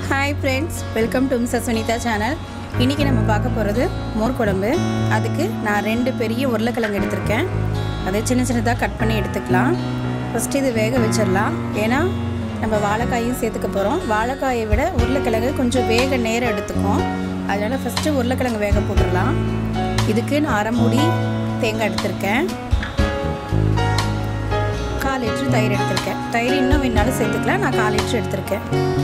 hi friends welcome to Mrs Sunitha channel இன்றைக்கி நம்ம பார்க்க போகிறது மோர் குழம்பு அதுக்கு நான் ரெண்டு பெரிய உருளைக்கிழங்கு எடுத்திருக்கேன் அதை சின்ன சின்னதாக கட் பண்ணி எடுத்துக்கலாம் ஃபஸ்ட்டு இது வேக வச்சிடலாம் ஏன்னா நம்ம வாழைக்காயும் சேர்த்துக்க போகிறோம் வாழைக்காயை விட உருளைக்கிழங்கு கொஞ்சம் வேக நேரம் எடுத்துக்கும் அதனால் ஃபஸ்ட்டு உருளைக்கிழங்கு வேக போட்டுடலாம் இதுக்கு நான் அரை மூடி தேங்காய் எடுத்திருக்கேன் கால் லிட்ரு தயிர் எடுத்திருக்கேன் தயிர் இன்னும் வேணாலும் சேர்த்துக்கலாம் நான் கால் லிட்ரு எடுத்திருக்கேன்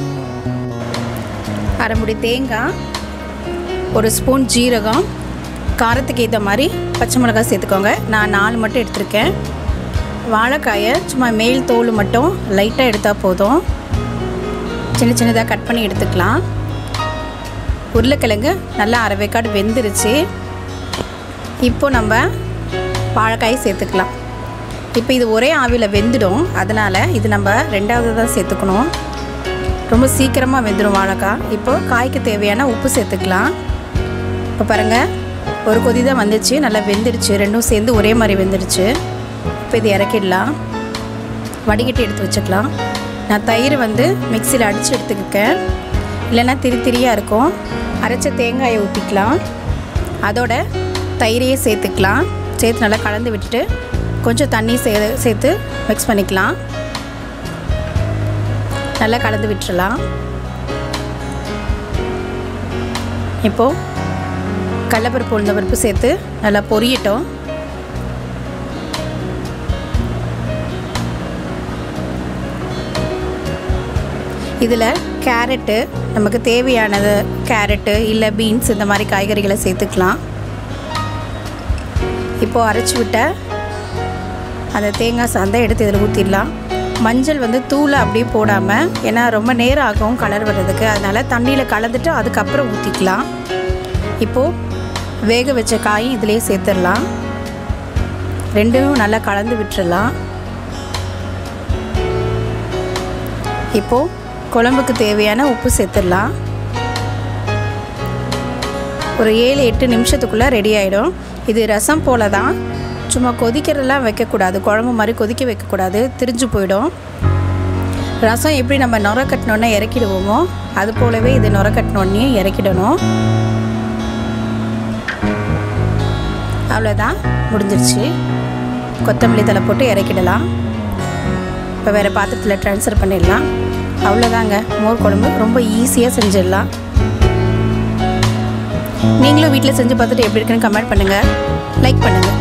அரை முடி தேங்காய் ஒரு ஸ்பூன் ஜீரகம் காரத்துக்கு ஏற்ற மாதிரி பச்சை மிளகாய் சேர்த்துக்கோங்க நான் நாலு மட்டும் எடுத்திருக்கேன் வாழைக்காயை சும்மா மேல் தோல் மட்டும் லைட்டாக எடுத்தால் போதும் சின்ன சின்னதாக கட் பண்ணி எடுத்துக்கலாம் உருளைக்கிழங்கு நல்லா அரை வேக்காடு வெந்துருச்சு இப்போ நம்ம வாழைக்காயை சேர்த்துக்கலாம் இப்போ இது ஒரே ஆவியில் வெந்துடும் அதனால் இது நம்ம ரெண்டாவது தான் சேர்த்துக்கணும் ரொம்ப சீக்கிரமாக வெந்துடும் வாழைக்காய் இப்போது காய்க்கு தேவையான உப்பு சேர்த்துக்கலாம் இப்போ பாருங்கள் ஒரு கொதி தான் வந்துச்சு நல்லா வெந்துடுச்சு ரெண்டும் சேர்ந்து ஒரே மாதிரி வெந்துடுச்சு இப்போ இது இறக்கிடலாம் வடிகட்டி எடுத்து வச்சுக்கலாம் நான் தயிர் வந்து மிக்சியில் அடித்து எடுத்துக்கிட்டேன் இல்லைன்னா திரி திரியாக இருக்கும் அரைச்ச தேங்காயை ஊற்றிக்கலாம் அதோட தயிரையே சேர்த்துக்கலாம் சேர்த்து நல்லா கலந்து விட்டுட்டு கொஞ்சம் தண்ணி சே சேர்த்து மிக்ஸ் பண்ணிக்கலாம் நல்லா கலந்து விட்டுறலாம் இப்போது கடலப்பருப்பு உளுந்த பருப்பு சேர்த்து நல்லா பொரியட்டும் இதில் கேரட்டு நமக்கு தேவையானது கேரட்டு இல்லை பீன்ஸ் இந்த மாதிரி காய்கறிகளை சேர்த்துக்கலாம் இப்போது அரைச்சி விட்ட அந்த தேங்காய் சாந்தை எடுத்து இதில் ஊற்றிடலாம் மஞ்சள் வந்து தூளை அப்படியே போடாமல் ஏன்னா ரொம்ப நேரம் ஆகும் கலர் வர்றதுக்கு அதனால் தண்ணியில் கலந்துட்டு அதுக்கப்புறம் ஊற்றிக்கலாம் இப்போது வேக வச்ச காயும் இதிலே சேர்த்துடலாம் ரெண்டும் நல்லா கலந்து விட்டுறலாம் இப்போது குழம்புக்கு தேவையான உப்பு சேர்த்துடலாம் ஒரு ஏழு எட்டு நிமிஷத்துக்குள்ளே ரெடி ஆகிடும் இது ரசம் போல தான் சும்மா கொதிக்கிறதெல்லாம் வைக்கக்கூடாது குழம்பு மாதிரி கொதிக்க வைக்கக்கூடாது திரிஞ்சு போயிடும் ரசம் எப்படி நம்ம நுர கட்டினோன்னே இறக்கிடுவோமோ அது போலவே இது நுர கட்டினோடனே இறக்கிடணும் அவ்வளோதான் முடிஞ்சிருச்சு கொத்தமல்லி தலை போட்டு இறக்கிடலாம் இப்போ வேறு பாத்திரத்தில் ட்ரான்ஸ்ஃபர் பண்ணிடலாம் அவ்வளோதாங்க மோர் குழம்பு ரொம்ப ஈஸியாக செஞ்சிடலாம் நீங்களும் வீட்டில் செஞ்சு பார்த்துட்டு எப்படி இருக்குன்னு கமெண்ட் பண்ணுங்கள் லைக் பண்ணுங்கள்